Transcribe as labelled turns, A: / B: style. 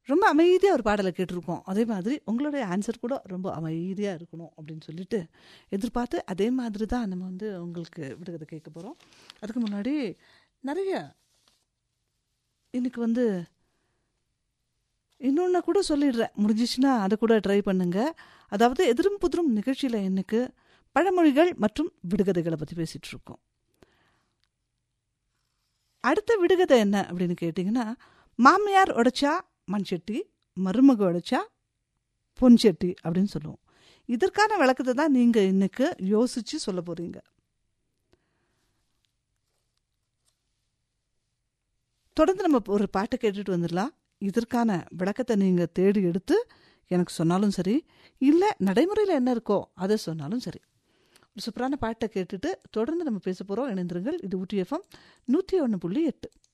A: ரொம்ப அமைதியாக ஒரு பாடலை கேட்டிருக்கோம் அதே மாதிரி உங்களுடைய ஆன்சர் கூட ரொம்ப அமைதியாக இருக்கணும் அப்படின்னு சொல்லிட்டு எதிர்பார்த்து அதே மாதிரி தான் நம்ம வந்து உங்களுக்கு விடுகதை கேட்க போகிறோம் அதுக்கு முன்னாடி நிறைய இன்னைக்கு வந்து இன்னொன்று கூட சொல்லிடுறேன் முடிஞ்சிச்சுன்னா அதை கூட ட்ரை பண்ணுங்க அதாவது எதிரும் புதிரும் நிகழ்ச்சியில் எனக்கு பழமொழிகள் மற்றும் விடுகதைகளை பற்றி பேசிகிட்டு இருக்கோம் அடுத்த விடுகதை என்ன அப்படின்னு கேட்டிங்கன்னா மாமியார் உடைச்சா மண் சட்டி மருமக உடைச்சா பொன் சட்டி அப்படின்னு சொல்லுவோம் இதற்கான விளக்கத்தை தான் நீங்கள் இன்னைக்கு யோசிச்சு சொல்ல போறீங்க தொடர்ந்து நம்ம ஒரு பாட்டை கேட்டுட்டு வந்துடலாம் இதற்கான விளக்கத்தை நீங்கள் தேடி எடுத்து எனக்கு சொன்னாலும் சரி இல்லை நடைமுறையில் என்ன இருக்கோ அதை சொன்னாலும் சரி ஒரு சூப்பரான பாட்டை கேட்டுட்டு தொடர்ந்து நம்ம பேச போகிறோம் இணைந்திருங்கள் இது ஊட்டி எஃப்எம் நூற்றி ஒன்று புள்ளி எட்டு